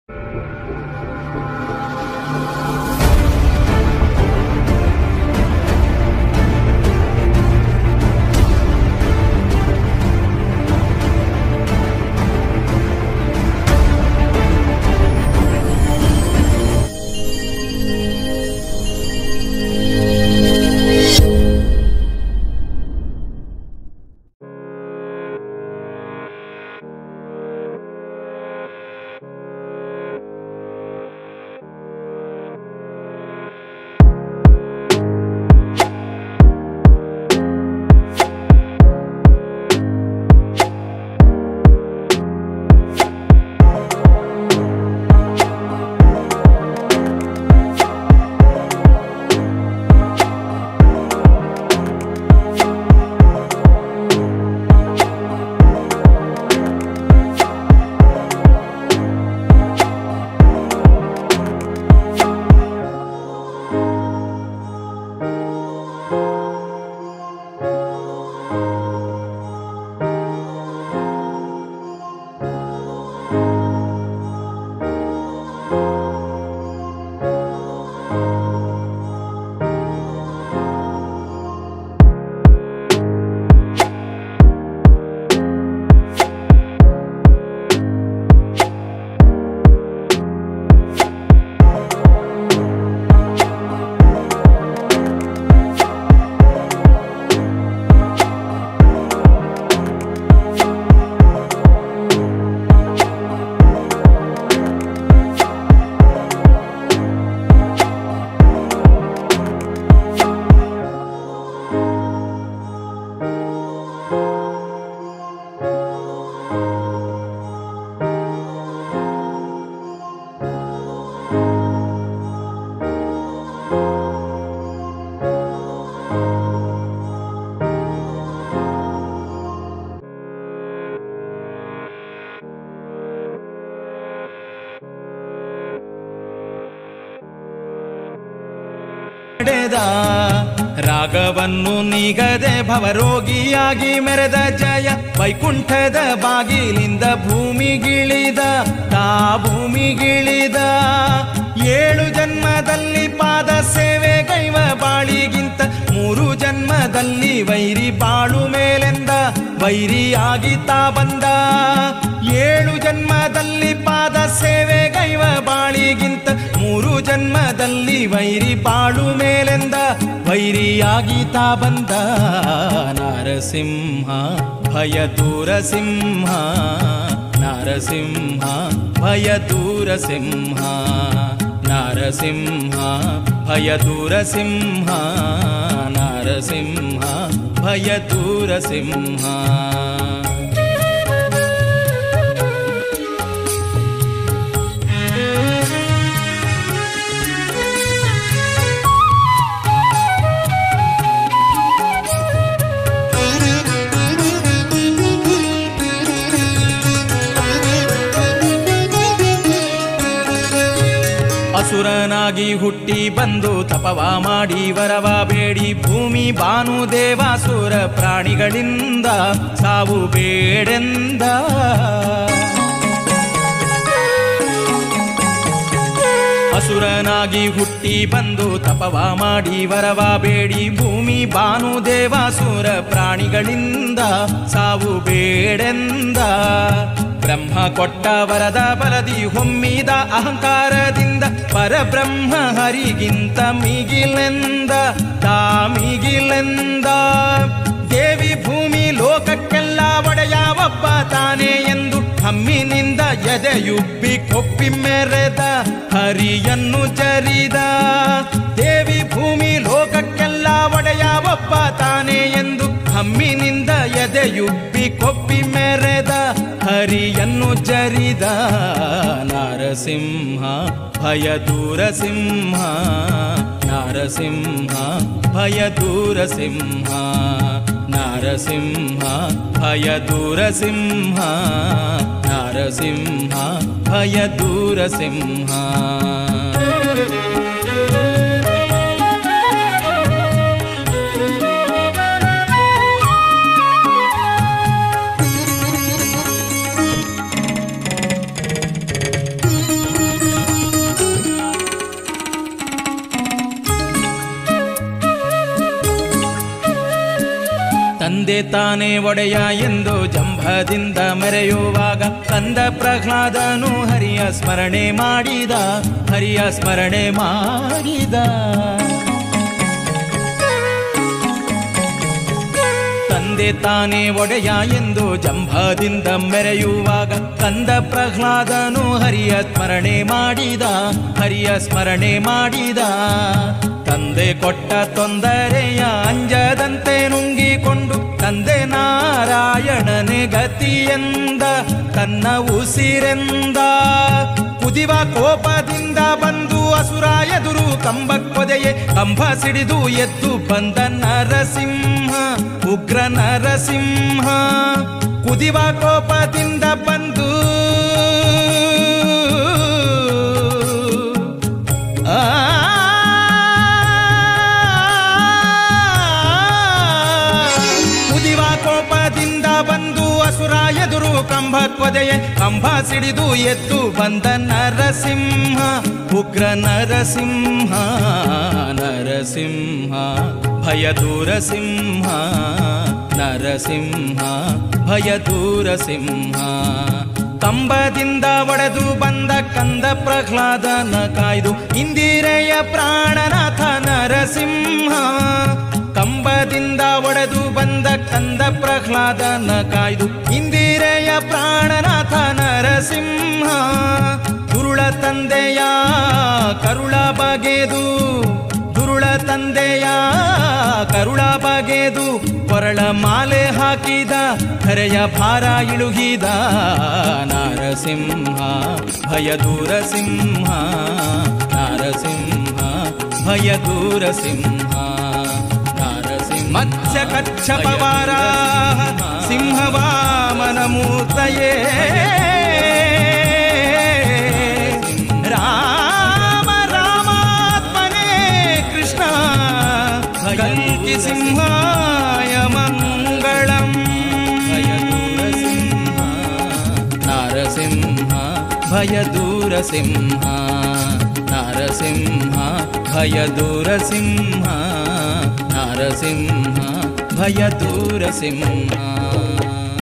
ನಡೆದ ರಾಗವನ್ನು ನೀಗದೆ ಭವರೋಗಿಯಾಗಿ ಮೆರೆದ ಜಯ ವೈಕುಂಠದ ಬಾಗಿಲಿಂದ ಭೂಮಿಗಿಳಿದ ತಾ ಭೂಮಿಗಿಳಿದ ಏಳು ಜನ್ಮದಲ್ಲಿ ಪಾದ ಸೇವೆ ಗೈವ ಬಾಳಿಗಿಂತ ಮೂರು ಜನ್ಮದಲ್ಲಿ ವೈರಿ ಬಾಳು ಮೇಲೆಂದ ವೈರಿಯಾಗಿ ತಾ ಬಂದ ಏಳು ಜನ್ಮದಲ್ಲಿ ಪಾದ ಸೇವೆ ಗೈವ ಬಾಳಿಗಿಂತ ಮೂರು ಜನ್ಮದಲ್ಲಿ ವೈರಿ ಬಾಳು ಮೇಲೆಂದ ವೈರಿಯಾಗಿ ತಾ ಬಂದ ನರಸಿಂಹ ಭಯ ದೂರ ಸಿಂಹ ನರಸಿಂಹ ಭಯ ದೂರ ಸಿಂಹ ನರಸಿಂಹ ಭಯ ದೂರ ಸಿಂಹ ನರಸಿಂಹ ಭಯ ದೂರ ಸಿಂಹ ಅಸುರನಾಗಿ ಹುಟ್ಟಿ ಬಂದು ತಪವ ಮಾಡಿ ವರವ ಬೇಡಿ ಭೂಮಿ ಭಾನು ದೇವಾಸುರ ಪ್ರಾಣಿಗಳಿಂದ ಸಾವು ಬೇಡೆಂದ ಅಸುರನಾಗಿ ಹುಟ್ಟಿ ಬಂದು ತಪವ ಮಾಡಿ ವರವ ಬೇಡಿ ಭೂಮಿ ಭಾನು ದೇವಾಸುರ ಪ್ರಾಣಿಗಳಿಂದ ಸಾವು ಬೇಡೆಂದ ಬ್ರಹ್ಮ ಕೊಟ್ಟ ವರದ ಬಲದಿ ಹೊಮ್ಮಿದ ಅಹಂಕಾರದಿಂದ ಪರಬ್ರಹ್ಮ ಹರಿಗಿಂತ ಮಿಗಿಲೆಂದ ತಾ ಮಿಗಿಲೆಂದ ದೇವಿ ಭೂಮಿ ಲೋಕಕ್ಕೆಲ್ಲ ಒಡೆಯ ಒಬ್ಬ ತಾನೇ ಎಂದು ಹಮ್ಮಿನಿಂದ ಎದೆಯುಬ್ಬಿ ಕೊಪ್ಪಿ ಮೆರೆದ ಹರಿಯನ್ನು ಜರಿದ ದೇವಿ ಭೂಮಿ ಲೋಕಕ್ಕೆಲ್ಲ ಒಡೆಯ ಒಬ್ಬ ತಾನೇ ಎಂದು ಹಮ್ಮಿನಿಂದ ಎದೆಯುಬ್ಬಿ ಕೊಪ್ಪಿ ಮೆರೆದ ಹರಿಯನ್ನು ಜರಿದ ನರಸಿಂಹ ಭಯ ದೂರ ಸಿಂಹ ನರಸಿಂಹ ಭಯ ದೂರ ಸಿಂಹ ನರಸಿಂಹ ಭಯ ದೂರ ಸಿಂಹ ನರಸಿಂಹ ಭಯ ದೂರ ಸಿಂಹ ತಂದೆ ತಾನೇ ಒಡೆಯ ಎಂದು ಜಂಭದಿಂದ ಮೆರೆಯುವಾಗ ಕಂದ ಪ್ರಹ್ಲಾದನು ಹರಿಯ ಸ್ಮರಣೆ ಮಾಡಿದ ಹರಿಯ ಸ್ಮರಣೆ ಮಾಡಿದ ತಂದೆ ತಾನೇ ಒಡೆಯ ಎಂದು ಜಂಭದಿಂದ ಮೆರೆಯುವಾಗ ಕಂದ ಪ್ರಹ್ಲಾದನು ಹರಿಯ ಸ್ಮರಣೆ ಮಾಡಿದ ಹರಿಯ ಸ್ಮರಣೆ ಮಾಡಿದ ತಂದೆ ಕೊಟ್ಟ ತೊಂದರೆಯ ಅಂಜದಂತೆ ನುಂಗಿಕೊಂಡು ತಂದೆ ನಾರಾಯಣನೆ ಗತಿಯೆಂದ ತನ್ನ ಉಸಿರೆಂದ ಕುದಿವ ಕೋಪದಿಂದ ಬಂದು ಅಸುರ ಎದುರು ಕಂಬಕ್ಕೊದೆಯೇ ಕಂಬ ಸಿಡಿದು ಎದ್ದು ಬಂದ ನರಸಿಂಹ ಉಗ್ರ ನರಸಿಂಹ ಕುದಿವ ಕೋಪದಿಂದ ಬಂದು ಆ ಕುದಿವ ಕೋಪದಿಂದ ಬಂದು ಅಸುರ ಎದುರು ಕಂಬ ಕೊದೆಯೇ ಕಂಬ ಸಿಡಿದು ಎದ್ದು ಬಂದ ನರಸಿಂಹ ಉಗ್ರ ನರಸಿಂಹ ನರಸಿಂಹ ಭಯ ದೂರ ಸಿಂಹ ನರಸಿಂಹ ಭಯ ದೂರ ಸಿಂಹ ಕಂಬದಿಂದ ಒಡೆದು ಬಂದ ಕಂದ ಪ್ರಹ್ಲಾದನ ಕಾಯ್ದು ಇಂದಿರೆಯ ಪ್ರಾಣನಾಥ ನರಸಿಂಹ ಕಂಬದಿಂದ ಒಡೆದು ಬಂದ ಕಂದ ಪ್ರಹ್ಲಾದನ ಕಾಯ್ದು ಇಂದಿರೆಯ ಪ್ರಾಣನಾಥ ನರಸಿಂಹ ದುರುಳ ತಂದೆಯ ಕರುಳ ಬಗೆದು ದುರುಳ ತಂದೆಯ ಕರುಳ ಬಗೆದು ಕೊರಳ ಮಾಲೆ ಹಾಕಿದ ಹರೆಯ ಭಾರ ಇಳುಗಿದ ನಾರಸಿಂಹ ಭಯ ದೂರ ಸಿಂಹ ನಾರಸಿಂಹ ಭಯ ದೂರ ಸಿಂಹ ನಾರಸಿಂಹ ಮತ್ಸ್ಯ ಕಚ್ಚಪ ವಾರಾಹ ಸಿಂಹವಾಮನ ಮೂರ್ತಯೇ ರಾಮ ರಾಮಾತ್ಮನೇ ಕೃಷ್ಣ ಕಲ್ಕಿ ಸಿಂಹಾಯ ಮಂಗಳಂ ಭಯ ದೂರ ಸಿಂಹ ನಾರಸಿಂಹ ಭಯ ದೂರ ಸಿಂಹ ನಾರಸಿಂಹ ಭಯ ದೂರ ಸಿಂಹ ನಾರಸಿಂಹ ಭಯ ದೂರ ಸಿಂಹ